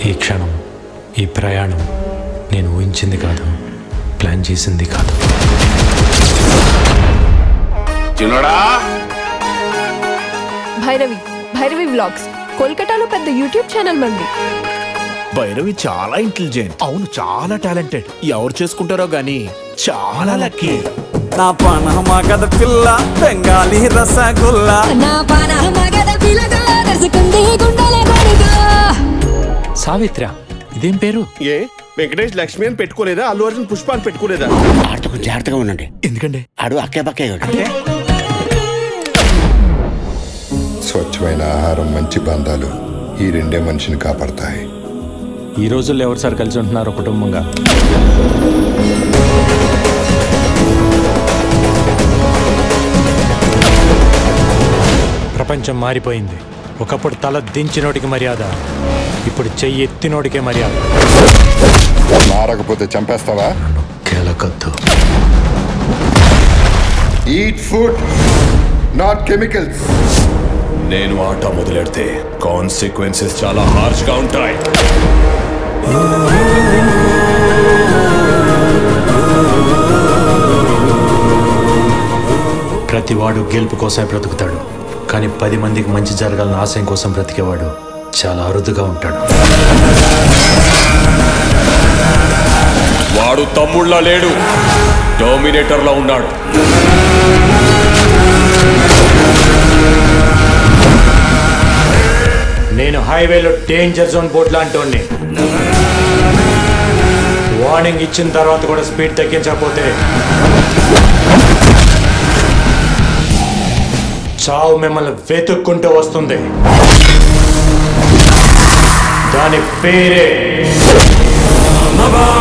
ఈ క్షణం ఈ ప్రయాణం నేను ఊహించింది కాదు ప్లాన్ చేసింది కాదు చిన్నడా భైరవి భైరవి వ్లాగ్స్ కోల్కతాలో పెద్ద యూట్యూబ్ ఛానల్ మంది భైరవి చాలా ఇంటెలిజెంట్ అవును చాలా టాలెంటెడ్ ఎవరు చేసుకుంటారో గాని చాలా లక్కీ నా పాన మగద పిల్ల బెంగాలీ రసగుల్లా నా పాన మగద పిల్లగా దర్శకుంది గుండెల గొడుగా సావిత్ర ఇదేం పేరు ఏ వెంకటేష్ లక్ష్మి అని పెట్టుకోలేదా అల్లు అర్జున్ పుష్ప అని పెట్టుకోలేదా ఆటకు జాగ్రత్తగా ఉండండి ఎందుకండి ఆడు అక్కే పక్కే అంటే స్వచ్ఛమైన ఆహారం మంచి బంధాలు ఈ రెండే మనిషిని కాపాడతాయి ఈ రోజుల్లో ఎవరు సార్ కలిసి ఉంటున్నారు కుటుంబంగా ప్రపంచం మారిపోయింది ఒకప్పుడు తల దించినోడికి మర్యాద ఇప్పుడు చెయ్యి ఎత్తినోడికే మర్యాద మారకపోతే చంపేస్తావా కెలకద్దు ఈట్ ఫుడ్ నాట్ కెమికల్స్ నేను ఆట మొదలెడితే కాన్సిక్వెన్సెస్ చాలా హార్ష్ గా ఉంటాయి ప్రతివాడు గెలుపు కోసమే బ్రతుకుతాడు కానీ పది మందికి మంచి జరగాలని ఆశయం కోసం బ్రతికేవాడు చాలా అరుదుగా ఉంటాడు వాడు తమ్ముళ్ళ లేడు డామినేటర్ లా ఉన్నాడు నేను హైవేలో డేంజర్ జోన్ బోర్డు లాంటి వార్నింగ్ ఇచ్చిన తర్వాత కూడా స్పీడ్ తగ్గించకపోతే చావు మిమ్మల్ని వెతుక్కుంటూ వస్తుంది దాని పేరే